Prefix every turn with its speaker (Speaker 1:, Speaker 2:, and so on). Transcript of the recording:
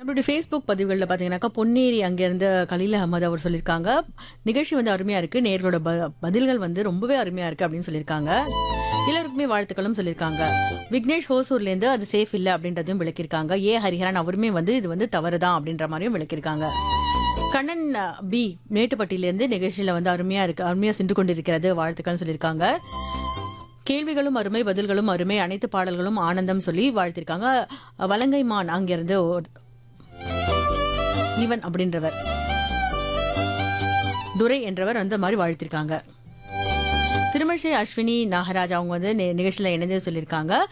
Speaker 1: நம்மளுடைய ஃபேஸ்புக் பதிவுகளில் பார்த்தீங்கன்னாக்கா பொன்னேரி அங்கேருந்து கலீல் அகமது அவர் சொல்லியிருக்காங்க நிகழ்ச்சி வந்து அருமையாக இருக்குது நேர்களோட ப பதில்கள் வந்து ரொம்பவே அருமையாக இருக்குது அப்படின்னு சொல்லியிருக்காங்க எல்லாருக்குமே வாழ்த்துக்களும் சொல்லியிருக்காங்க விக்னேஷ் ஹோசூர்லேருந்து அது சேஃப் இல்லை அப்படின்றதையும் விளக்கியிருக்காங்க ஏ ஹரிஹரன் அவருமே வந்து இது வந்து தவறு தான் அப்படின்ற மாதிரியும் விளக்கியிருக்காங்க கண்ணன் அஹ், பி மேட்டுப்பட்டியிலேருந்து நிகழ்ச்சியில் வந்து அருமையாக இருக்கு அருமையாக சென்று கொண்டிருக்கிறது வாழ்த்துக்கள்னு சொல்லியிருக்காங்க கேள்விகளும் அருமை பதில்களும் அருமை அனைத்து பாடல்களும் ஆனந்தம் சொல்லி வாழ்த்திருக்காங்க வலங்கைமான் அங்கிருந்து ஒரு- ஈவன் அப்படின்றவர் துரை என்றவர் அந்த மாதிரி வாழ்த்திருக்காங்க திருமழிசை அஸ்வினி நாகராஜ் அவங்க வந்து நி- நிகழ்ச்சியில இணைந்து சொல்லியிருக்காங்க